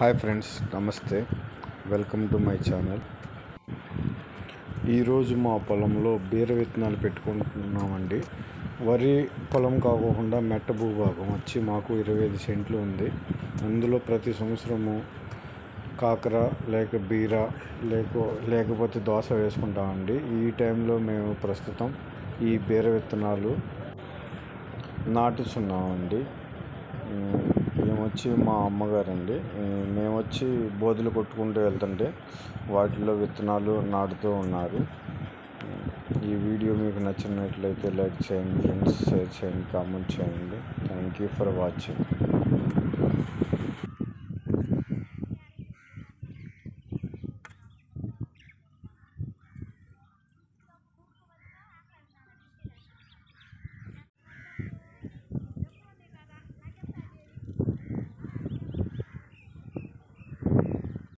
hi friends నమస్తే welcome to my channel ఈరోజు మా పొలంలో బీర విత్తనాలు పెట్టుకుంటున్నామండి వరి పొలం కాకుండా మెట్ట భూభాగం వచ్చి మాకు ఇరవై ఐదు సెంట్లు ఉంది అందులో ప్రతి సంవత్సరము కాకర లేక బీర లేక లేకపోతే దోస వేసుకుంటామండి ఈ టైంలో మేము ప్రస్తుతం ఈ బీర విత్తనాలు నాటుతున్నామండి ఉమ్, ఈమె వచ్చి మా అమ్మగారండి ఉమ్, మేము వచ్చి బోధులు కొట్టుకుంటూ వెళ్తుంటే వాటిలో విత్తనాలు నాటుతూ ఉన్నారు ఉమ్, ఈ వీడియో మీకు నచ్చినట్లయితే లైక్ చేయండి ఫ్రెండ్స్ షేర్ చేయండి కామెంట్ చేయండి థ్యాంక్ యూ ఫర్ వాచింగ్